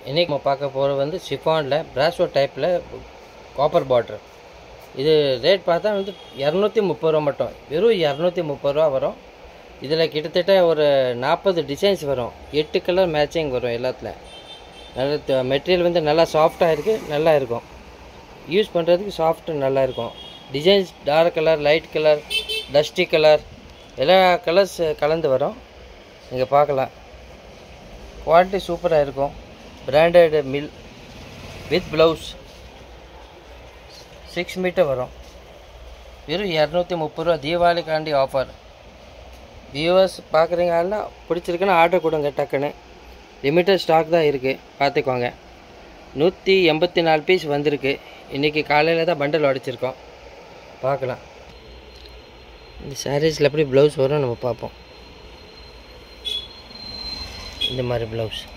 இன்றைக்கி நம்ம பார்க்க போகிறது வந்து ஷிஃபானில் பிராஸ்வோ டைப்பில் காப்பர் பார்டர் இது ரேட் பார்த்தா வந்து இரநூத்தி முப்பது ரூபா மட்டும் வெறும் இரநூத்தி முப்பது ரூபா வரும் இதில் கிட்டத்தட்ட ஒரு நாற்பது டிசைன்ஸ் வரும் எட்டு கலர் மேட்சிங் வரும் எல்லாத்துல நல்ல மெட்டீரியல் வந்து நல்லா சாஃப்டாக இருக்குது நல்லா இருக்கும் யூஸ் பண்ணுறதுக்கு சாஃப்ட்டு நல்லா இருக்கும் designs dark colour light colour dusty colour எல்லா கலர்ஸ் கலந்து வரும் நீங்கள் பார்க்கலாம் குவாலிட்டி சூப்பராக இருக்கும் branded mill with blouse six metre வரும் வெறும் இரநூத்தி முப்பது ரூபா தீபாவளிக்காண்டி ஆஃபர் வியூவர்ஸ் பார்க்குறீங்கன்னா பிடிச்சிருக்குன்னா ஆர்டர் கொடுங்க டக்குன்னு லிமிட்டட் ஸ்டாக் தான் இருக்குது பார்த்துக்கோங்க நூற்றி எண்பத்தி நாலு பீஸ் வந்திருக்கு இன்றைக்கி காலையில் தான் பண்டல் உடச்சிருக்கோம் பார்க்கலாம் இந்த சாரீஸில் எப்படி ப்ளவுஸ் வரும் நம்ம பார்ப்போம் இந்த மாதிரி ப்ளவுஸ்